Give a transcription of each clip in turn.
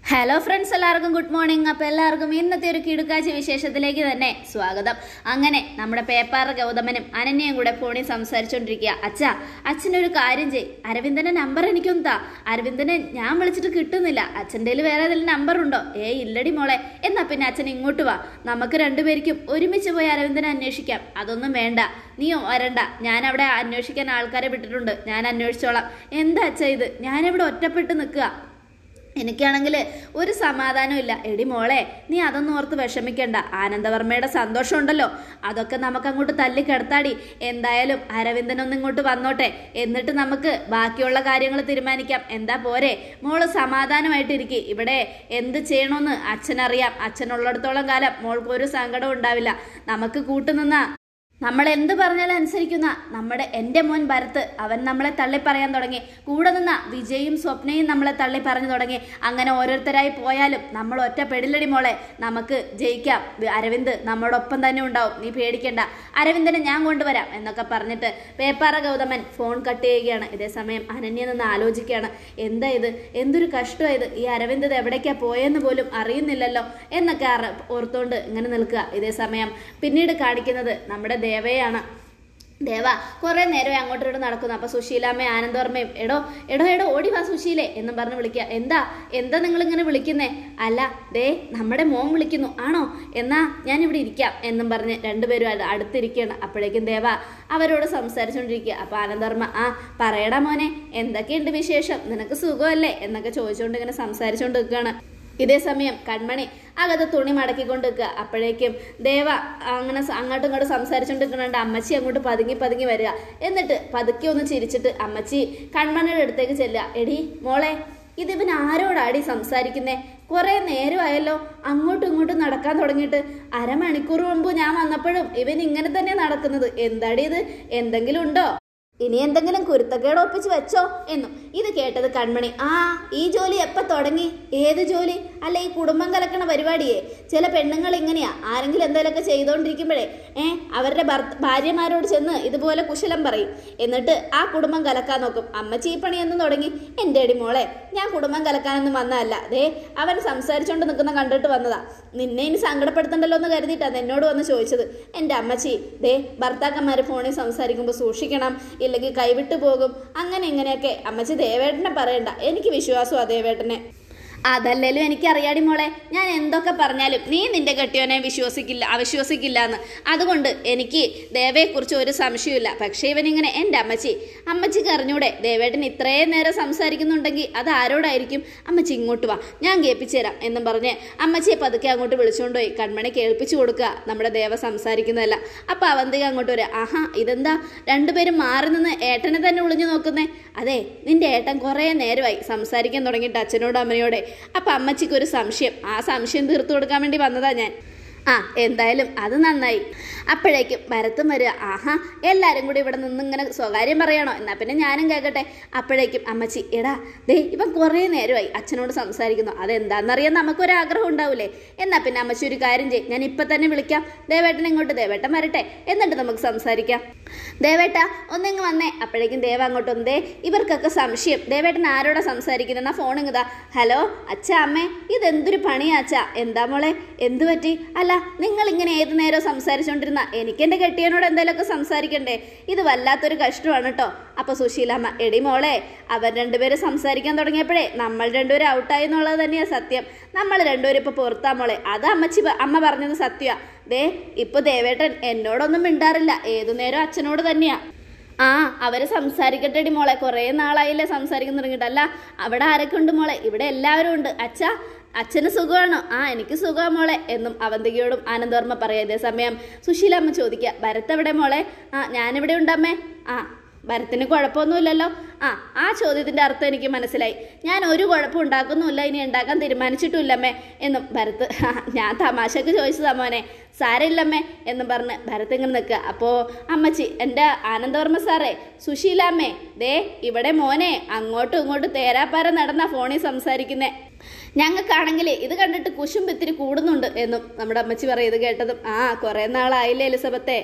hello friends എല്ലാവർക്കും good morning അപ്പോൾ എല്ലാവർക്കും ഇന്നത്തെ ഒരു കിടുക്കാഴ്ച വിശേഷത്തിലേക്ക് തന്നെ സ്വാഗതം അങ്ങനെ നമ്മുടെ പേപ്പാറ ഗൗതമനും അനന്യയും കൂടെ ഫോണിൽ സംസാരിച്ചുകൊണ്ടിരിക്കുക അച്ഛാ അച്ഛനൊരു കാര്യം ചെയ് അരവിന്ദന്റെ നമ്പർ എനിക്കൊന്ന് താ അരവിന്ദനെ ഞാൻ വിളിച്ചിട്ട് കിട്ടുന്നില്ല അച്ഛൻ്റെ കയ്യിൽ വേറെ ഏതെങ്കിലും നമ്പർ ഉണ്ടോ ഏ ഇല്ലടി മോളെ എന്നാ പിന്നെ അച്ഛൻ ഇങ്ങോട്ട് വാ നമുക്ക് രണ്ടുപേർക്കും ഒരുമിച്ച് പോയി അരവിന്ദനെ അന്വേഷിക്കാം അതൊന്നും വേണ്ട നീയോ വരണ്ട ഞാൻ അവിടെ അന്വേഷിക്കാൻ ആൾക്കാരെ വിട്ടിട്ടുണ്ട് ഞാൻ അന്വേഷിച്ചോളാം എന്താ അച്ഛാ ഇത് ഞാനിവിടെ ഒറ്റപ്പെട്ട് നിൽക്കുക എനിക്കാണെങ്കിൽ ഒരു സമാധാനവും ഇല്ല എടി മോളെ നീ അതൊന്നും ഓർത്ത് വിഷമിക്കണ്ട ആനന്ദവർമ്മയുടെ സന്തോഷം ഉണ്ടല്ലോ അതൊക്കെ നമുക്ക് അങ്ങോട്ട് തല്ലിക്കിടത്താടി എന്തായാലും അരവിന്ദനൊന്നും ഇങ്ങോട്ട് വന്നോട്ടെ എന്നിട്ട് നമുക്ക് ബാക്കിയുള്ള കാര്യങ്ങൾ തീരുമാനിക്കാം എന്താ പോരെ മോള് സമാധാനമായിട്ടിരിക്കെ ഇവിടെ എന്ത് ചെയ്യണമെന്ന് അച്ഛനറിയാം അച്ഛനുള്ളിടത്തോളം കാലം മോൾക്ക് ഒരു സങ്കടവും ഉണ്ടാവില്ല നമുക്ക് കൂട്ടുനിന്ന നമ്മൾ എന്ത് പറഞ്ഞാലും അനുസരിക്കുന്ന നമ്മുടെ എൻ്റെ മോൻ ഭരത് അവൻ നമ്മളെ തള്ളി പറയാൻ തുടങ്ങി കൂടെ നിന്ന വിജയും സ്വപ്നയും നമ്മളെ തള്ളി പറഞ്ഞു തുടങ്ങി അങ്ങനെ ഓരോരുത്തരായി പോയാലും നമ്മൾ ഒറ്റ പെടില്ലടി മോളെ നമുക്ക് ജയിക്കാം വി- അരവിന്ദ് നമ്മുടെ ഒപ്പം തന്നെ ഉണ്ടാവും നീ പേടിക്കണ്ട അരവിന്ദനെ ഞാൻ കൊണ്ടുവരാം എന്നൊക്കെ പറഞ്ഞിട്ട് പേപ്പാറ ഗൗതമൻ ഫോൺ കട്ട് ചെയ്യുകയാണ് ഇതേ സമയം അനന്യ നിന്ന് ആലോചിക്കുകയാണ് എന്താ ഇത് എന്തൊരു കഷ്ടമായത് ഈ അരവിന്ദ് ഇത് എവിടേക്കാ പോയെന്ന് പോലും അറിയുന്നില്ലല്ലോ എന്നൊക്കെ അറ ഓർത്തുകൊണ്ട് ഇങ്ങനെ നിൽക്കുക ഇതേ സമയം പിന്നീട് കാണിക്കുന്നത് നമ്മുടെ ദേവയാണ് ദേവ കുറെ നേരം അങ്ങോട്ടും ഇങ്ങോട്ടും നടക്കുന്നു അപ്പൊ സുശീലാമ്മയും ആനന്ദവർമ്മയും എടോ എടോ എടോ ഓടി വാ സുശീലേ എന്നും പറഞ്ഞ് വിളിക്കുക എന്താ എന്താ നിങ്ങൾ ഇങ്ങനെ വിളിക്കുന്നേ അല്ല ദേ നമ്മുടെ മോൻ വിളിക്കുന്നു ആണോ എന്നാ ഞാൻ ഇവിടെ ഇരിക്കാം എന്നും പറഞ്ഞ് രണ്ടുപേരും അത് അടുത്തിരിക്കുകയാണ് അപ്പോഴേക്കും ദേവ അവരോട് സംസാരിച്ചുകൊണ്ടിരിക്കുക അപ്പൊ ആനന്ദവർമ്മ ആ പറയടാ മോനെ എന്തൊക്കെയുണ്ട് വിശേഷം നിനക്ക് സുഖമല്ലേ എന്നൊക്കെ ചോദിച്ചുകൊണ്ട് ഇങ്ങനെ സംസാരിച്ചുകൊണ്ട് നിൽക്കുകയാണ് ഇതേ സമയം കൺമണി അകത്ത് തുണി മടക്കിക്കൊണ്ട് നിൽക്കുക അപ്പോഴേക്കും ദേവ അങ്ങനെ സ- അങ്ങോട്ടും ഇങ്ങോട്ടും സംസാരിച്ചുകൊണ്ട് നിൽക്കണുണ്ട് അമ്മച്ചി അങ്ങോട്ട് പതുങ്ങി പതുങ്ങി വരിക എന്നിട്ട് പതുക്കെ ഒന്ന് ചിരിച്ചിട്ട് അമ്മച്ചി കൺമണിയുടെ അടുത്തേക്ക് ചെല്ലുക എടി മോളെ ഇതിവൻ ആരോടാടി സംസാരിക്കുന്നേ കുറെ നേരമായല്ലോ അങ്ങോട്ടും ഇങ്ങോട്ടും നടക്കാൻ തുടങ്ങിയിട്ട് അരമണിക്കൂർ മുമ്പ് ഞാൻ വന്നപ്പോഴും ഇവൻ ഇങ്ങനെ തന്നെ നടക്കുന്നത് എന്താടി ഇത് എന്തെങ്കിലും ഉണ്ടോ ഇനി എന്തെങ്കിലും കുരുത്തക്കേട് ഒപ്പിച്ച് വെച്ചോ എന്നും ഇത് കേട്ടത് കൺമണി ആ ഈ ജോലി എപ്പോ തുടങ്ങി ഏത് ജോലി അല്ല ഈ കുടുംബം കലക്കണ പരിപാടിയെ ചില പെണ്ണുങ്ങൾ ഇങ്ങനെയാ ആരെങ്കിലും എന്തെങ്കിലുമൊക്കെ ചെയ്തുകൊണ്ടിരിക്കുമ്പോഴേ ഏ അവരുടെ ഭർത്ത ഭാര്യമാരോട് ചെന്ന് ഇതുപോലെ കുശലം പറയും എന്നിട്ട് ആ കുടുംബം കലക്കാൻ നോക്കും അമ്മച്ചി ഈ പണിയൊന്നും തുടങ്ങി എൻ്റെ അടി മോളെ ഞാൻ കുടുംബം കലക്കാനൊന്നും വന്നതല്ല ദേ അവൻ സംസാരിച്ചുകൊണ്ട് നിൽക്കുന്ന കണ്ടിട്ട് വന്നതാ നിന്നെ ഇനി സങ്കടപ്പെടുത്തണ്ടല്ലോ എന്ന് കരുതിയിട്ടാണ് എന്നോട് വന്ന് ചോദിച്ചത് എൻ്റെ അമ്മച്ചി ദേ ഭർത്താക്കന്മാർ ഫോണിൽ സംസാരിക്കുമ്പോൾ സൂക്ഷിക്കണം ഇല്ലെങ്കിൽ കൈവിട്ടു പോകും അങ്ങനെ ഇങ്ങനെയൊക്കെ അമ്മച്ചി ദേവേട്ടനെ പറയണ്ട എനിക്ക് വിശ്വാസമാണ് ദേവേട്ടനെ അതല്ലേലും എനിക്കറിയാടി മോളെ ഞാൻ എന്തൊക്കെ പറഞ്ഞാലും നീ നിന്റെ കെട്ടിയോനെ വിശ്വസിക്കില്ല അവിശ്വസിക്കില്ല എന്ന് അതുകൊണ്ട് എനിക്ക് ദേവയെക്കുറിച്ച് ഒരു സംശയമില്ല പക്ഷേ ഇവനിങ്ങനെ എൻ്റെ അമ്മച്ചി അമ്മച്ചിക്ക് അറിഞ്ഞൂടെ ദേവേട്ടൻ ഇത്രയും നേരം സംസാരിക്കുന്നുണ്ടെങ്കിൽ അത് ആരോടായിരിക്കും അമ്മച്ചി ഇങ്ങോട്ട് വാ ഞാൻ കേൾപ്പിച്ചു തരാം എന്നും പറഞ്ഞ് അമ്മച്ചിയെ പതുക്കെ അങ്ങോട്ട് വിളിച്ചുകൊണ്ടുപോയി കൺമണി കേൾപ്പിച്ചു കൊടുക്കുക നമ്മുടെ ദേവ സംസാരിക്കുന്നതല്ല അപ്പം അവന്തിക അങ്ങോട്ട് വരിക ആഹാ ഇതെന്താ രണ്ടുപേരും മാറി നിന്ന് ഏട്ടനെ തന്നെ ഒളിഞ്ഞു നോക്കുന്നേ അതെ നിന്റെ ഏട്ടൻ കുറേ നേരമായി സംസാരിക്കാൻ തുടങ്ങിയിട്ട് അച്ഛനോട് അമ്മയോടെ അപ്പം അമ്മച്ചിക്ക് ഒരു സംശയം ആ സംശയം തീർത്തു കൊടുക്കാൻ വേണ്ടി വന്നതാ ഞാൻ ആ എന്തായാലും അത് നന്നായി അപ്പോഴേക്കും ഭരത്തും വരിക ആഹാ എല്ലാവരും കൂടി ഇവിടെ നിന്ന് ഇങ്ങനെ സ്വകാര്യം പറയണോ എന്നാൽ പിന്നെ ഞാനും കേൾക്കട്ടെ അപ്പോഴേക്കും അമ്മച്ചി എടാ ദേ ഇവൻ കുറേ നേരമായി അച്ഛനോട് സംസാരിക്കുന്നു അതെന്താണെന്നറിയാൻ നമുക്കൊരാഗ്രഹം ഉണ്ടാവില്ലേ എന്നാൽ പിന്നെ അമ്മച്ചി ഒരു കാര്യം ചെയ്യും ഞാൻ ഇപ്പം തന്നെ വിളിക്കാം ദേവേട്ടൻ ഇങ്ങോട്ട് ദേവേട്ടൻ വരട്ടെ എന്നിട്ട് നമുക്ക് സംസാരിക്കാം ദേവേട്ട ഒന്നിങ്ങ് വന്നേ അപ്പോഴേക്കും ദേവ അങ്ങോട്ട് വന്ന് ദേ ഇവർക്കൊക്കെ സംശയം ദേവേട്ടൻ ആരോടാ സംസാരിക്കുന്നത് എന്നാ ഫോൺ ഇങ്ങതാ ഹലോ അച്ഛ അമ്മേ ഇതെന്തൊരു പണിയാ അച്ഛ എന്താ മോളെ എന്തു പറ്റി അല്ല നിങ്ങൾ ഇങ്ങനെ ഏത് നേരം സംസാരിച്ചുകൊണ്ടിരുന്ന എനിക്ക് എൻ്റെ കെട്ടിയനോട് എന്തെങ്കിലുമൊക്കെ സംസാരിക്കണ്ടേ ഇത് വല്ലാത്തൊരു കഷ്ടമാണ് കേട്ടോ അപ്പൊ സുശീലമ്മ എടി മോളെ അവർ രണ്ടുപേരും സംസാരിക്കാൻ തുടങ്ങിയപ്പോഴേ നമ്മൾ രണ്ടുപേരും ഔട്ടായി എന്നുള്ളത് തന്നെയാ സത്യം നമ്മൾ രണ്ടുപേരും ഇപ്പൊ പുറത്താ മോളെ അത് അമ്മച്ചി പ- അമ്മ പറഞ്ഞത് സത്യമാ ദേ ഇപ്പൊ ദേവേട്ടൻ എന്നോടൊന്നും മിണ്ടാറില്ല ഏതു നേരം അച്ഛനോട് തന്നെയാ ആ അവര് സംസാരിക്കട്ടെടി മോളെ കുറേ നാളായില്ലേ സംസാരിക്കാൻ തുടങ്ങിയിട്ട് അല്ല അവിടെ ആരൊക്കെ ഉണ്ട് മോളെ ഇവിടെ എല്ലാവരും ഉണ്ട് അച്ഛാ അച്ഛന് സുഖമാണോ ആ എനിക്ക് സുഖമാ മോളെ എന്നും അവന്തികയോടും ആനന്ദവർമ്മ പറയാം ഇതേ സമയം സുശീലമ്മ ചോദിക്കുക ഭരത് എവിടെ മോളെ ആ ഞാനിവിടെ ഉണ്ടമ്മേ ആ ഭരത്തിന് കുഴപ്പമൊന്നുമില്ലല്ലോ ആ ആ ചോദ്യത്തിന്റെ അർത്ഥം എനിക്ക് മനസ്സിലായി ഞാൻ ഒരു കുഴപ്പം ഉണ്ടാക്കുന്നുമില്ല ഇനി ഉണ്ടാക്കാൻ തീരുമാനിച്ചിട്ടുമില്ലമ്മേ എന്നും ഭരത് "ആ, ഞാൻ തമാശക്ക് ചോദിച്ചതാ മോനെ സാരമില്ലമ്മേ എന്നും പറഞ്ഞ് ഭരത് ഇങ്ങനെ നിൽക്കുക അപ്പോൾ അമ്മച്ചി എൻ്റെ ആനന്ദവർമ്മ സാറേ സുശീലാമ്മേ ദേ ഇവിടെ മോനെ അങ്ങോട്ടും ഇങ്ങോട്ടും തേരാപ്പാര നടന്ന ഫോണിൽ സംസാരിക്കുന്നേ ഞങ്ങൾക്കാണെങ്കിൽ ഇത് കണ്ടിട്ട് കുശും ഇത്തിരി കൂടുന്നുണ്ട് എന്നും നമ്മുടെ അമ്മച്ചി പറയും ഇത് കേട്ടതും ആ കുറേ നാളായില്ലേ എലിസബത്തെ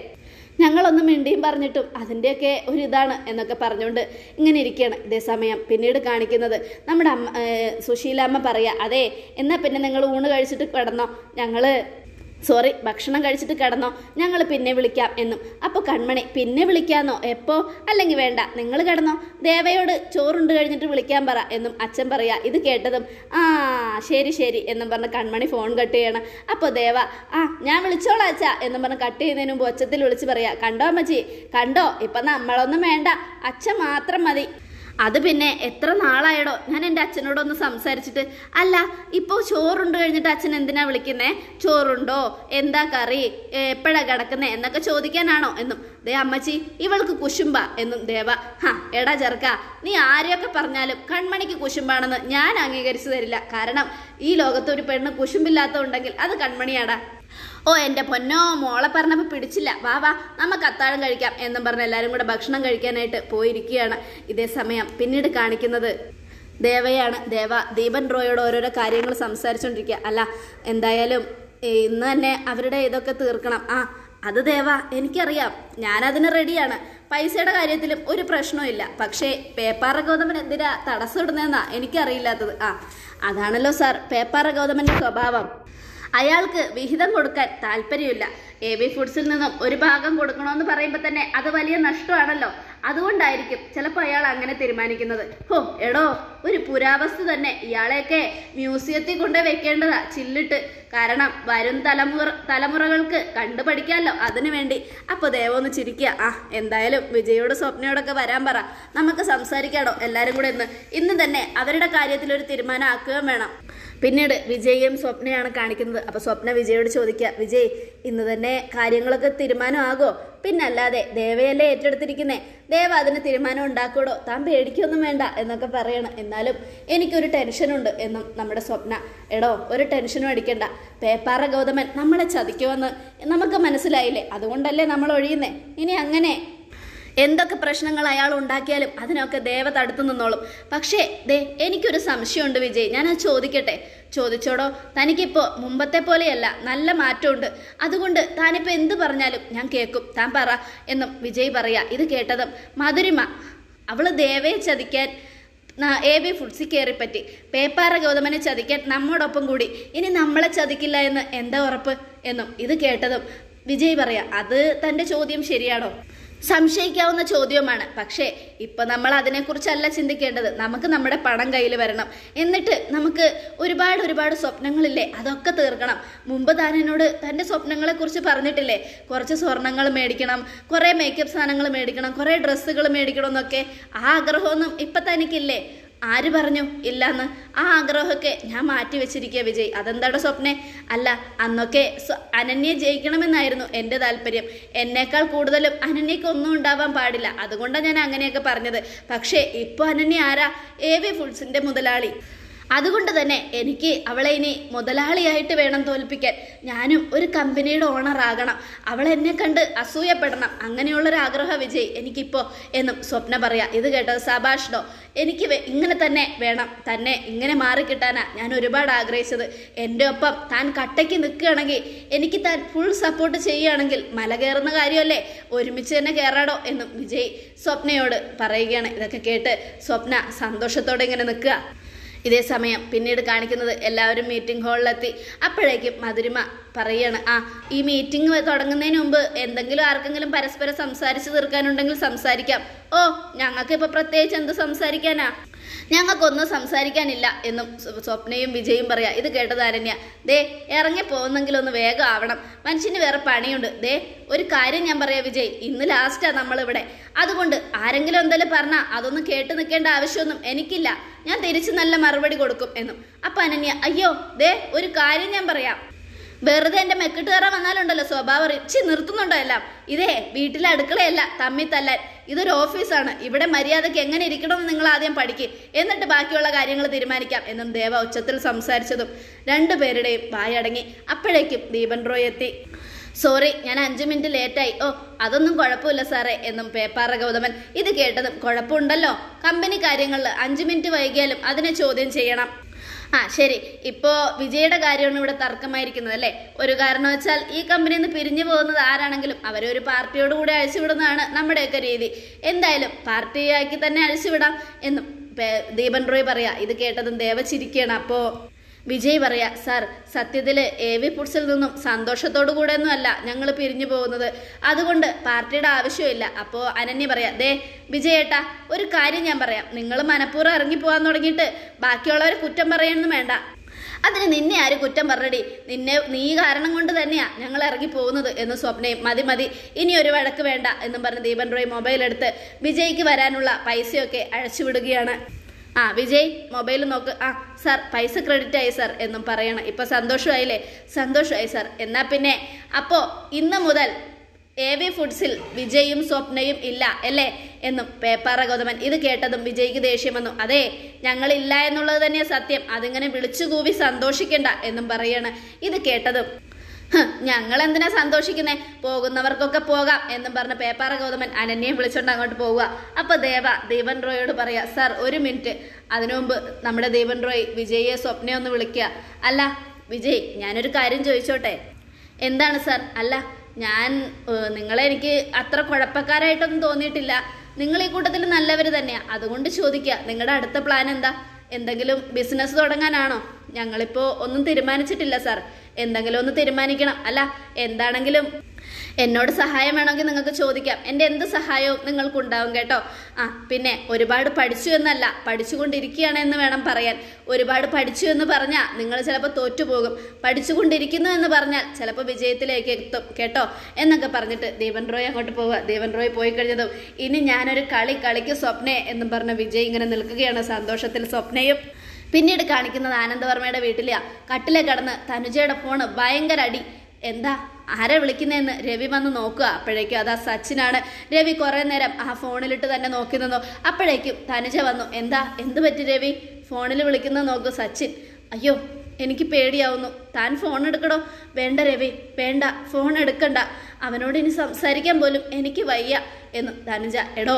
ഞങ്ങളൊന്നും മിണ്ടിയും പറഞ്ഞിട്ടും അതിൻ്റെയൊക്കെ ഒരു ഇതാണ് എന്നൊക്കെ പറഞ്ഞുകൊണ്ട് ഇങ്ങനെ ഇരിക്കുകയാണ് ഇതേ സമയം പിന്നീട് കാണിക്കുന്നത് നമ്മുടെ അമ്മ ഏഹ് സുശീലാമ്മ പറയാ അതെ എന്നാൽ പിന്നെ നിങ്ങൾ ഊണ് കഴിച്ചിട്ട് കിടന്നോ ഞങ്ങൾ സോറി ഭക്ഷണം കഴിച്ചിട്ട് കിടന്നോ ഞങ്ങൾ പിന്നെ വിളിക്കാം എന്നും അപ്പോൾ കൺമണി പിന്നെ വിളിക്കാന്നോ എപ്പോ അല്ലെങ്കിൽ വേണ്ട നിങ്ങൾ കിടന്നോ ദേവയോട് ചോറുണ്ട് കഴിഞ്ഞിട്ട് വിളിക്കാൻ പറ എന്നും അച്ഛൻ പറയാ ഇത് കേട്ടതും ആ ശരി ശരി എന്നും പറഞ്ഞ് കൺമണി ഫോൺ കട്ട് ചെയ്യണം അപ്പോൾ ദേവ ആ ഞാൻ വിളിച്ചോളാം അച്ഛാ എന്നും പറഞ്ഞ് കട്ട് ചെയ്യുന്നതിന് മുമ്പ് ഒച്ചത്തിൽ വിളിച്ച് പറയാ കണ്ടോ അമ്മച്ചി കണ്ടോ ഇപ്പം നമ്മളൊന്നും വേണ്ട അച്ഛൻ മാത്രം മതി അത് പിന്നെ എത്ര നാളായടോ ഞാൻ എൻ്റെ അച്ഛനോടൊന്ന് സംസാരിച്ചിട്ട് അല്ല ഇപ്പോൾ ചോറുണ്ട് കഴിഞ്ഞിട്ട് അച്ഛൻ എന്തിനാ വിളിക്കുന്നേ ചോറുണ്ടോ എന്താ കറി എപ്പോഴാ കിടക്കുന്നേ എന്നൊക്കെ ചോദിക്കാനാണോ എന്നും ദേ അമ്മച്ചി ഇവൾക്ക് കുശുമ്പ എന്നും ദേവ ഹാ എടാ ചെറുക്ക നീ ആരെയൊക്കെ പറഞ്ഞാലും കൺമണിക്ക് കുശുമ്പാണെന്ന് ഞാൻ അംഗീകരിച്ചു തരില്ല കാരണം ഈ ലോകത്ത് ഒരു പെണ്ണ് കുശുമ്പില്ലാത്തതുണ്ടെങ്കിൽ അത് കൺമണിയാടാ ഓ എൻ്റെ പൊന്നോ മോളെ പറഞ്ഞപ്പോൾ പിടിച്ചില്ല വാ വാ നമുക്ക് അത്താഴം കഴിക്കാം എന്നും പറഞ്ഞ് എല്ലാവരും കൂടെ ഭക്ഷണം കഴിക്കാനായിട്ട് പോയിരിക്കുകയാണ് ഇതേ സമയം പിന്നീട് കാണിക്കുന്നത് ദേവയാണ് ദേവ ദീപൻ റോയോട് ഓരോരോ കാര്യങ്ങൾ സംസാരിച്ചുകൊണ്ടിരിക്കുക അല്ല എന്തായാലും ഏ, ഇന്ന് തന്നെ അവരുടെ ഇതൊക്കെ തീർക്കണം ആ അത് ദേവ എനിക്കറിയാം ഞാനതിന് റെഡിയാണ് പൈസയുടെ കാര്യത്തിലും ഒരു പ്രശ്നവും പക്ഷേ പേപ്പാറ ഗൗതമൻ എന്തിനാ തടസ്സമിടുന്നതെന്നാ എനിക്കറിയില്ലാത്തത് ആ അതാണല്ലോ സാർ പേപ്പാറ ഗൗതമന്റെ സ്വഭാവം അയാൾക്ക് വിഹിതം കൊടുക്കാൻ താല്പര്യമില്ല എ ബി ഫുഡ്സിൽ നിന്നും ഒരു ഭാഗം കൊടുക്കണമെന്ന് പറയുമ്പോൾ തന്നെ അത് വലിയ നഷ്ടമാണല്ലോ അതുകൊണ്ടായിരിക്കും ചിലപ്പോൾ അയാൾ അങ്ങനെ തീരുമാനിക്കുന്നത് ഹോ എടോ ഒരു പുരാവസ്തു തന്നെ ഇയാളെയൊക്കെ മ്യൂസിയത്തിൽ കൊണ്ടുപോയി വെക്കേണ്ടതാ ചില്ലിട്ട് കാരണം വരും തലമുറ തലമുറകൾക്ക് കണ്ടു പഠിക്കാമല്ലോ അതിനു വേണ്ടി അപ്പോൾ ദേവം ഒന്ന് ചിരിക്കുക ആ എന്തായാലും വിജയോട് സ്വപ്നയോടൊക്കെ വരാൻ പറ നമുക്ക് സംസാരിക്കാടോ എല്ലാവരും കൂടെ ഇന്ന് ഇന്ന് തന്നെ അവരുടെ കാര്യത്തിൽ ഒരു തീരുമാനം ആക്കുകയും വേണം പിന്നീട് വിജയും സ്വപ്നയാണ് കാണിക്കുന്നത് അപ്പോൾ സ്വപ്ന വിജയോട് ചോദിക്കുക വിജയ് ഇന്ന് തന്നെ കാര്യങ്ങളൊക്കെ തീരുമാനമാകോ പിന്നല്ലാതെ ദേവയല്ലേ ഏറ്റെടുത്തിരിക്കുന്നേ ദേവ അതിന് തീരുമാനം ഉണ്ടാക്കൂടോ താൻ പേടിക്കൊന്നും വേണ്ട എന്നൊക്കെ പറയണം എന്നാലും എനിക്കൊരു ടെൻഷനുണ്ട് എന്നും നമ്മുടെ സ്വപ്ന എടോ ഒരു ടെൻഷനും അടിക്കണ്ട പേപ്പാറ ഗൗതമൻ നമ്മളെ ചതിക്കുമെന്ന് നമുക്ക് മനസ്സിലായില്ലേ അതുകൊണ്ടല്ലേ നമ്മൾ ഒഴിയുന്നേ ഇനി അങ്ങനെ എന്തൊക്കെ പ്രശ്നങ്ങൾ അയാൾ ഉണ്ടാക്കിയാലും അതിനൊക്കെ ദേവ തടുത്തു നിന്നോളും പക്ഷേ ദേ എനിക്കൊരു സംശയമുണ്ട് വിജയ് ഞാനത് ചോദിക്കട്ടെ ചോദിച്ചോടോ തനിക്കിപ്പോൾ മുമ്പത്തെ പോലെയല്ല നല്ല മാറ്റമുണ്ട് അതുകൊണ്ട് താനിപ്പോൾ എന്ത് പറഞ്ഞാലും ഞാൻ കേൾക്കും താൻ പറ എന്നും വിജയ് പറയാ ഇത് കേട്ടതും മധുരിമ അവള് ദേവയെ ചതിക്കാൻ എ ബി ഫുഡ്സിൽ കയറിപ്പറ്റി പേപ്പാറ ഗൗതമനെ ചതിക്കാൻ നമ്മോടൊപ്പം കൂടി ഇനി നമ്മളെ ചതിക്കില്ല എന്ന് എന്താ ഉറപ്പ് എന്നും ഇത് കേട്ടതും വിജയ് പറയാ അത് തൻ്റെ ചോദ്യം ശരിയാണോ സംശയിക്കാവുന്ന ചോദ്യവുമാണ് പക്ഷേ ഇപ്പൊ നമ്മൾ അതിനെക്കുറിച്ചല്ല ചിന്തിക്കേണ്ടത് നമുക്ക് നമ്മുടെ പണം കയ്യിൽ വരണം എന്നിട്ട് നമുക്ക് ഒരുപാട് ഒരുപാട് സ്വപ്നങ്ങളില്ലേ അതൊക്കെ തീർക്കണം മുമ്പ് താൻ എന്നോട് തൻ്റെ സ്വപ്നങ്ങളെ കുറിച്ച് പറഞ്ഞിട്ടില്ലേ കുറച്ച് സ്വർണ്ണങ്ങൾ മേടിക്കണം കുറേ മേക്കപ്പ് സാധനങ്ങൾ മേടിക്കണം കുറേ ഡ്രസ്സുകൾ മേടിക്കണം എന്നൊക്കെ ആ ആഗ്രഹമൊന്നും ഇപ്പൊ തനിക്കില്ലേ ആര് പറഞ്ഞു ഇല്ലാന്ന് ആ ആഗ്രഹമൊക്കെ ഞാൻ മാറ്റി വെച്ചിരിക്കുക വിജയ് അതെന്താടോ സ്വപ്നെ അല്ല അന്നൊക്കെ സ്വ- അനന്യെ ജയിക്കണമെന്നായിരുന്നു എൻ്റെ താല്പര്യം എന്നേക്കാൾ കൂടുതലും അനന്യക്ക് ഒന്നും ഉണ്ടാവാൻ പാടില്ല അതുകൊണ്ടാണ് ഞാൻ അങ്ങനെയൊക്കെ പറഞ്ഞത് പക്ഷേ ഇപ്പോൾ അനന്യ ആരാ എ വി ഫുഡ്സിൻ്റെ മുതലാളി അതുകൊണ്ട് തന്നെ എനിക്ക് അവളെ ഇനി മുതലാളിയായിട്ട് വേണം തോൽപ്പിക്കാൻ ഞാനും ഒരു കമ്പനിയുടെ ഓണർ ആകണം അവൾ എന്നെ കണ്ട് അസൂയപ്പെടണം അങ്ങനെയുള്ളൊരു ആഗ്രഹ വിജയ് എനിക്കിപ്പോൾ എന്നും സ്വപ്ന പറയാ ഇത് കേട്ടത് സഭാഷ്ണോ എനിക്ക് വേ- ഇങ്ങനെ തന്നെ വേണം തന്നെ ഇങ്ങനെ മാറിക്കിട്ടാനാ ഞാൻ ഒരുപാട് ആഗ്രഹിച്ചത് എൻ്റെ ഒപ്പം താൻ കട്ടയ്ക്ക് നിൽക്കുകയാണെങ്കിൽ എനിക്ക് താൻ ഫുൾ സപ്പോർട്ട് ചെയ്യുകയാണെങ്കിൽ മല കയറുന്ന കാര്യമല്ലേ ഒരുമിച്ച് തന്നെ കയറാടോ എന്നും വിജയ് സ്വപ്നയോട് പറയുകയാണ് ഇതൊക്കെ കേട്ട് സ്വപ്ന സന്തോഷത്തോടെ ഇങ്ങനെ നിൽക്കുക ഇതേ സമയം പിന്നീട് കാണിക്കുന്നത് എല്ലാവരും മീറ്റിംഗ് ഹാളിലെത്തി അപ്പോഴേക്കും മധുരിമ പറയാണ് ആ ഈ മീറ്റിംഗ് തുടങ്ങുന്നതിന് മുമ്പ് എന്തെങ്കിലും ആർക്കെങ്കിലും പരസ്പരം സംസാരിച്ച് തീർക്കാനുണ്ടെങ്കിൽ സംസാരിക്കാം ഓ ഞങ്ങൾക്ക് ഇപ്പൊ പ്രത്യേകിച്ച് എന്ത് സംസാരിക്കാനാ ഞങ്ങൾക്കൊന്നും സംസാരിക്കാനില്ല എന്നും സ്വ- സ്വപ്നയും വിജയും പറയാ ഇത് കേട്ടത് അരണ്യ ദേ ഇറങ്ങി പോകുന്നെങ്കിൽ ഒന്ന് വേഗം ആവണം മനുഷ്യന് വേറെ പണിയുണ്ട് ദേ ഒരു കാര്യം ഞാൻ പറയാം വിജയ് ഇന്ന് ലാസ്റ്റാ നമ്മളിവിടെ അതുകൊണ്ട് ആരെങ്കിലും എന്തെങ്കിലും പറഞ്ഞാൽ അതൊന്നും കേട്ട് നിൽക്കേണ്ട ആവശ്യമൊന്നും എനിക്കില്ല ഞാൻ തിരിച്ച് നല്ല മറുപടി കൊടുക്കും എന്നും അപ്പൊ അനന്യ അയ്യോ ദേ ഒരു കാര്യം ഞാൻ പറയാം വെറുതെ എന്റെ മെക്കിട്ട് കയറാൻ വന്നാലുണ്ടല്ലോ സ്വഭാവം ഇച്ചി നിർത്തുന്നുണ്ടോ എല്ലാം ഇതേ വീട്ടിലെ അടുക്കളയല്ല തമ്മി തല്ലാൻ ഇതൊരു ഓഫീസാണ് ഇവിടെ മര്യാദയ്ക്ക് എങ്ങനെ ഇരിക്കണമെന്ന് നിങ്ങൾ ആദ്യം പഠിക്കും എന്നിട്ട് ബാക്കിയുള്ള കാര്യങ്ങൾ തീരുമാനിക്കാം എന്നും ദേവ ഉച്ചത്തിൽ സംസാരിച്ചതും രണ്ടുപേരുടെയും വായടങ്ങി അപ്പോഴേക്കും ദീപൻ റോയ് എത്തി സോറി ഞാൻ അഞ്ച് മിനിറ്റ് ലേറ്റായി ഓ അതൊന്നും കുഴപ്പമില്ല സാറേ എന്നും പേപ്പാറ ഗൗതമൻ ഇത് കേട്ടതും കുഴപ്പമുണ്ടല്ലോ കമ്പനി കാര്യങ്ങളിൽ അഞ്ച് മിനിറ്റ് വൈകിയാലും അതിനെ ചോദ്യം ചെയ്യണം ആ ശരി ഇപ്പോ വിജയുടെ കാര്യമാണ് ഇവിടെ തർക്കമായിരിക്കുന്നത് അല്ലേ ഒരു കാരണവശാൽ ഈ കമ്പനിയിൽ നിന്ന് പിരിഞ്ഞു പോകുന്നത് ആരാണെങ്കിലും അവരെ ഒരു പാർട്ടിയോട് കൂടി അഴിച്ചുവിടുന്നതാണ് നമ്മുടെയൊക്കെ രീതി എന്തായാലും പാർട്ടിയാക്കി തന്നെ അഴിച്ചുവിടാം എന്നും പേ- ദീപൻ റോയ് പറയാ ഇത് കേട്ടതും ദേവ ചിരിക്കുകയാണ് അപ്പോ വിജയ് പറയാ സാർ സത്യത്തിൽ എ വി ഫുഡ്സിൽ നിന്നും സന്തോഷത്തോടു കൂടെ ഒന്നും അല്ല ഞങ്ങൾ പിരിഞ്ഞു പോകുന്നത് അതുകൊണ്ട് പാർട്ടിയുടെ ആവശ്യമില്ല അപ്പോൾ അനന്യ പറയാ ദേ വിജയേട്ടാ ഒരു കാര്യം ഞാൻ പറയാം നിങ്ങൾ മനഃപൂർവ്വം ഇറങ്ങി പോകാൻ തുടങ്ങിയിട്ട് ബാക്കിയുള്ളവരെ കുറ്റം പറയാനൊന്നും വേണ്ട അതിന് നിന്നെ ആര് കുറ്റം പറഞ്ഞടി നിന്നെ നീ കാരണം കൊണ്ട് തന്നെയാ ഞങ്ങൾ ഇറങ്ങി പോകുന്നത് എന്ന് സ്വപ്നയും മതി മതി ഇനി ഒരു വഴക്ക് വേണ്ട എന്നും പറഞ്ഞ് ദീപൻ റോയ് മൊബൈൽ എടുത്ത് വിജയ്ക്ക് വരാനുള്ള പൈസയൊക്കെ അഴിച്ചുവിടുകയാണ് ആ വിജയ് മൊബൈൽ നോക്ക് ആ സാർ പൈസ ക്രെഡിറ്റ് ആയി സാർ എന്നും പറയണം ഇപ്പൊ സന്തോഷമായില്ലേ സന്തോഷമായി സാർ എന്നാ പിന്നെ അപ്പോ ഇന്ന് മുതൽ എ വി ഫുഡ്സിൽ വിജയും സ്വപ്നയും ഇല്ല അല്ലേ എന്നും പേപ്പാറ ഗൗതമൻ ഇത് കേട്ടതും വിജയ്ക്ക് ദേഷ്യം വന്നു അതെ ഞങ്ങളില്ല എന്നുള്ളത് തന്നെയാ സത്യം അതിങ്ങനെ വിളിച്ചു കൂവി സന്തോഷിക്കണ്ട എന്നും പറയാണ് ഇത് കേട്ടതും ഞങ്ങൾ എന്തിനാ സന്തോഷിക്കുന്നേ പോകുന്നവർക്കൊക്കെ പോകാം എന്നും പറഞ്ഞ പേപ്പാറ ഗൗതമൻ അനന്യയെ വിളിച്ചോണ്ട് അങ്ങോട്ട് പോവുക അപ്പൊ ദേവ ദീപൻ റോയോട് പറയാ സാർ ഒരു മിനിറ്റ് അതിനു മുമ്പ് നമ്മുടെ ദീപൻ റോയ് വിജയെ സ്വപ്നയെ ഒന്ന് വിളിക്കുക അല്ല വിജയ് ഞാനൊരു കാര്യം ചോദിച്ചോട്ടെ എന്താണ് സാർ അല്ല ഞാൻ ഏഹ്, നിങ്ങളെ എനിക്ക് അത്ര കുഴപ്പക്കാരായിട്ടൊന്നും തോന്നിയിട്ടില്ല നിങ്ങൾ ഈ കൂട്ടത്തിൽ നല്ലവർ തന്നെയാ അതുകൊണ്ട് ചോദിക്കുക നിങ്ങളുടെ അടുത്ത പ്ലാൻ എന്താ എന്തെങ്കിലും ബിസിനസ് തുടങ്ങാനാണോ ഞങ്ങളിപ്പോ ഒന്നും തീരുമാനിച്ചിട്ടില്ല സാർ എന്തെങ്കിലും ഒന്ന് തീരുമാനിക്കണം അല്ല എന്താണെങ്കിലും എന്നോട് സഹായം വേണമെങ്കിൽ നിങ്ങൾക്ക് ചോദിക്കാം എൻ്റെ എന്ത് സഹായവും നിങ്ങൾക്കുണ്ടാവും കേട്ടോ ആ പിന്നെ ഒരുപാട് പഠിച്ചു എന്നല്ല പഠിച്ചുകൊണ്ടിരിക്കുകയാണ് എന്ന് വേണം പറയാൻ ഒരുപാട് പഠിച്ചു എന്ന് പറഞ്ഞാൽ നിങ്ങൾ ചിലപ്പോൾ തോറ്റുപോകും പഠിച്ചുകൊണ്ടിരിക്കുന്നു എന്ന് പറഞ്ഞാൽ ചിലപ്പോൾ വിജയത്തിലേക്ക് എത്തും കേട്ടോ എന്നൊക്കെ പറഞ്ഞിട്ട് ദീപൻ റോയ് അങ്ങോട്ട് പോവുക ദീപൻ റോയ് പോയി കഴിഞ്ഞതും ഇനി ഞാനൊരു കളി കളിക്ക് സ്വപ്നയെ എന്നും പറഞ്ഞ വിജയ് ഇങ്ങനെ നിൽക്കുകയാണ് സന്തോഷത്തിൽ സ്വപ്നയും പിന്നീട് കാണിക്കുന്നത് ആനന്ദവർമ്മയുടെ വീട്ടിലെയാ കട്ടിലെ കടന്ന് തനുജയുടെ ഫോണ് ഭയങ്കര അടി എന്താ ആരെ വിളിക്കുന്നതെന്ന് രവി വന്ന് നോക്കുക അപ്പോഴേക്കും അതാ സച്ചിനാണ് രവി കുറേ നേരം ആ ഫോണിലിട്ട് തന്നെ നോക്കി നിന്നു അപ്പോഴേക്കും തനുജ വന്നു എന്താ എന്ത് പറ്റി രവി ഫോണിൽ വിളിക്കുന്നത് നോക്കൂ സച്ചിൻ അയ്യോ എനിക്ക് പേടിയാവുന്നു താൻ ഫോൺ എടുക്കടോ വേണ്ട രവി വേണ്ട ഫോൺ എടുക്കണ്ട അവനോട് ഇനി സംസാരിക്കാൻ പോലും എനിക്ക് വയ്യ എന്ന് തനുജ എടോ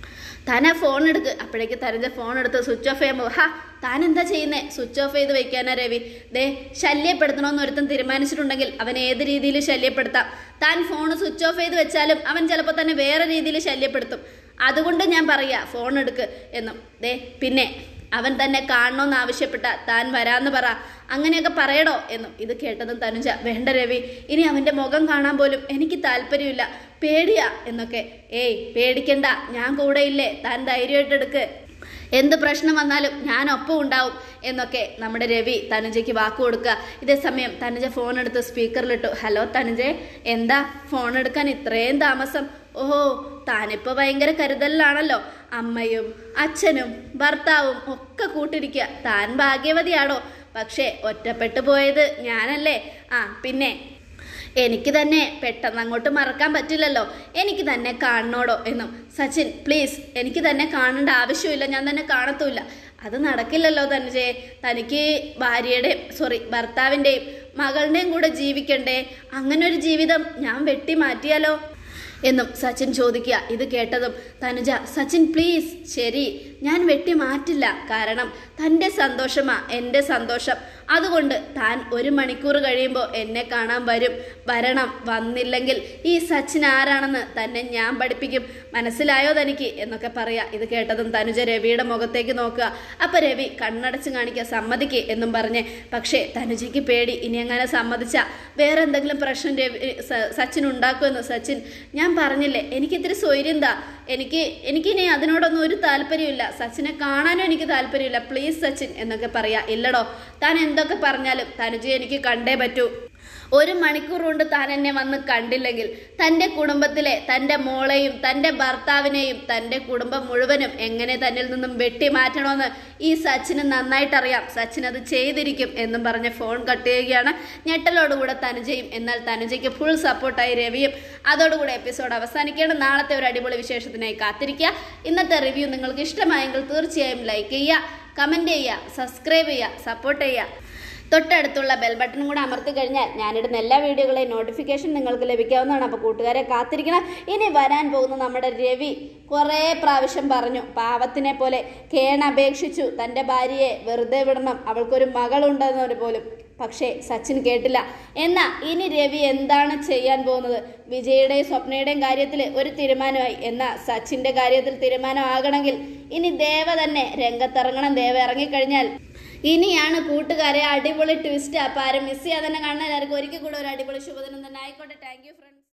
താൻ ആ ഫോൺ എടുക്ക് അപ്പോഴേക്ക് തരഞ്ഞ ഫോൺ എടുത്ത് സ്വിച്ച് ഓഫ് ചെയ്യുമ്പോൾ ഹാ താൻ എന്താ ചെയ്യുന്നേ സ്വിച്ച് ഓഫ് ചെയ്ത് വെക്കാനാ രവി ദേ ശല്യപ്പെടുത്തണമെന്ന് ഒരുത്തൻ തീരുമാനിച്ചിട്ടുണ്ടെങ്കിൽ അവൻ ഏത് രീതിയിൽ ശല്യപ്പെടുത്താം താൻ ഫോൺ സ്വിച്ച് ഓഫ് ചെയ്ത് വെച്ചാലും അവൻ ചിലപ്പോൾ തന്നെ വേറെ രീതിയിൽ ശല്യപ്പെടുത്തും അതുകൊണ്ട് ഞാൻ പറയാ ഫോൺ എടുക്ക് എന്നും ദേ പിന്നെ അവൻ തന്നെ കാണണമെന്ന് ആവശ്യപ്പെട്ട താൻ വരാന്ന് പറ അങ്ങനെയൊക്കെ പറയടോ എന്നും ഇത് കേട്ടതും തനുജ വേണ്ട രവി ഇനി അവന്റെ മുഖം കാണാൻ പോലും എനിക്ക് താല്പര്യമില്ല പേടിയാ എന്നൊക്കെ ഏയ് പേടിക്കണ്ട ഞാൻ കൂടെ ഇല്ലേ താൻ ധൈര്യമായിട്ടെടുക്ക് എന്ത് പ്രശ്നം വന്നാലും ഞാൻ ഒപ്പം ഉണ്ടാവും എന്നൊക്കെ നമ്മുടെ രവി തനുജയ്ക്ക് വാക്ക് കൊടുക്കുക ഇതേ സമയം തനുജ ഫോൺ എടുത്ത് സ്പീക്കറിലിട്ടു ഹലോ തനുജെ എന്താ ഫോൺ എടുക്കാൻ ഇത്രയും താമസം ഓഹോ താനിപ്പോ ഭയങ്കര കരുതലിലാണല്ലോ അമ്മയും അച്ഛനും ഭർത്താവും ഒക്കെ കൂട്ടിരിക്കുക താൻ ഭാഗ്യവതിയാണോ പക്ഷേ ഒറ്റപ്പെട്ടു പോയത് ഞാനല്ലേ ആ പിന്നെ എനിക്ക് തന്നെ പെട്ടെന്ന് അങ്ങോട്ട് മറക്കാൻ പറ്റില്ലല്ലോ എനിക്ക് തന്നെ കാണണോടോ എന്നും സച്ചിൻ പ്ലീസ് എനിക്ക് തന്നെ കാണേണ്ട ആവശ്യമില്ല ഞാൻ തന്നെ കാണത്തുമില്ല അത് നടക്കില്ലല്ലോ തനുജെ തനിക്ക് ഭാര്യയുടെയും സോറി ഭർത്താവിൻ്റെയും മകളുടെയും കൂടെ ജീവിക്കണ്ടേ അങ്ങനെ ഒരു ജീവിതം ഞാൻ വെട്ടി മാറ്റിയാലോ എന്നും സച്ചിൻ ചോദിക്കുക ഇത് കേട്ടതും തനുജ സച്ചിൻ പ്ലീസ് ശരി ഞാൻ വെട്ടി മാറ്റില്ല കാരണം തൻ്റെ സന്തോഷമാ എൻ്റെ സന്തോഷം അതുകൊണ്ട് താൻ ഒരു മണിക്കൂർ കഴിയുമ്പോൾ എന്നെ കാണാൻ വരും വരണം വന്നില്ലെങ്കിൽ ഈ സച്ചിൻ ആരാണെന്ന് തന്നെ ഞാൻ പഠിപ്പിക്കും മനസ്സിലായോ തനിക്ക് എന്നൊക്കെ പറയാ ഇത് കേട്ടതും തനുജ രവിയുടെ മുഖത്തേക്ക് നോക്കുക അപ്പൊ രവി കണ്ണടച്ച് കാണിക്കുക സമ്മതിക്ക് എന്നും പറഞ്ഞ് പക്ഷേ തനുജയ്ക്ക് പേടി ഇനി അങ്ങനെ സമ്മതിച്ച വേറെ എന്തെങ്കിലും പ്രശ്നം രവി സ- സച്ചിൻ ഉണ്ടാക്കുമെന്ന് സച്ചിൻ ഞാൻ പറഞ്ഞില്ലേ എനിക്ക് ഇത്തിരി സ്വൈര്യന്താ എനിക്ക് എനിക്കിനി അതിനോടൊന്നും ഒരു താല്പര്യമില്ല സച്ചിനെ കാണാനും എനിക്ക് താല്പര്യമില്ല പ്ലീസ് സച്ചിൻ എന്നൊക്കെ പറയാ ഇല്ലടോ താൻ എന്തൊക്കെ പറഞ്ഞാലും തനുജയെ എനിക്ക് കണ്ടേ പറ്റൂ ഒരു മണിക്കൂർ കൊണ്ട് താൻ എന്നെ വന്ന് കണ്ടില്ലെങ്കിൽ തൻ്റെ കുടുംബത്തിലെ തൻ്റെ മോളെയും തൻ്റെ ഭർത്താവിനെയും തൻ്റെ കുടുംബം മുഴുവനും എങ്ങനെ തന്നിൽ നിന്നും വെട്ടി മാറ്റണമെന്ന് ഈ സച്ചിന് നന്നായിട്ടറിയാം സച്ചിൻ അത് ചെയ്തിരിക്കും എന്നും പറഞ്ഞ് ഫോൺ കട്ട് ചെയ്യുകയാണ് ഞെട്ടലോടുകൂടെ തനുജയും എന്നാൽ തനുജയ്ക്ക് ഫുൾ സപ്പോർട്ടായി രവിയും അതോടുകൂടെ എപ്പിസോഡ് അവസാനിക്കുകയാണ് നാളത്തെ ഒരു അടിപൊളി വിശേഷത്തിനായി കാത്തിരിക്കുക ഇന്നത്തെ റിവ്യൂ നിങ്ങൾക്ക് ഇഷ്ടമായെങ്കിൽ തീർച്ചയായും ലൈക്ക് ചെയ്യുക കമൻറ്റ് ചെയ്യുക സബ്സ്ക്രൈബ് ചെയ്യുക സപ്പോർട്ട് ചെയ്യുക തൊട്ടടുത്തുള്ള ബെൽ ബട്ടണും കൂടെ അമർത്തി കഴിഞ്ഞാൽ ഞാനിടുന്ന എല്ലാ വീഡിയോകളെയും നോട്ടിഫിക്കേഷൻ നിങ്ങൾക്ക് ലഭിക്കാവുന്നതാണ് അപ്പോൾ കൂട്ടുകാരെ കാത്തിരിക്കണം ഇനി വരാൻ പോകുന്ന നമ്മുടെ രവി കുറേ പ്രാവശ്യം പറഞ്ഞു പാവത്തിനെ പോലെ കേൺ അപേക്ഷിച്ചു തൻ്റെ ഭാര്യയെ വെറുതെ വിടണം അവൾക്കൊരു മകളുണ്ടെന്നൊരു പോലും പക്ഷേ സച്ചിൻ കേട്ടില്ല എന്നാ ഇനി രവി എന്താണ് ചെയ്യാൻ പോകുന്നത് വിജയുടെയും സ്വപ്നയുടെയും കാര്യത്തിൽ ഒരു തീരുമാനമായി എന്നാ സച്ചിന്റെ കാര്യത്തിൽ തീരുമാനമാകണമെങ്കിൽ ഇനി ദേവ തന്നെ രംഗത്തിറങ്ങണം ദേവ ഇറങ്ങിക്കഴിഞ്ഞാൽ ഇനിയാണ് കൂട്ടുകാരെ അടിപൊളി ട്വിസ്റ്റ് അപ്പം ആരും മിസ് ചെയ്യാതെ തന്നെ കാണാൻ എല്ലാവർക്കും ഒരിക്കൽ കൂടെ ഒരു അടിപൊളി ശുഭദിനം തന്നെ ആയിക്കോട്ടെ താങ്ക് യു ഫ്രണ്ട്സ്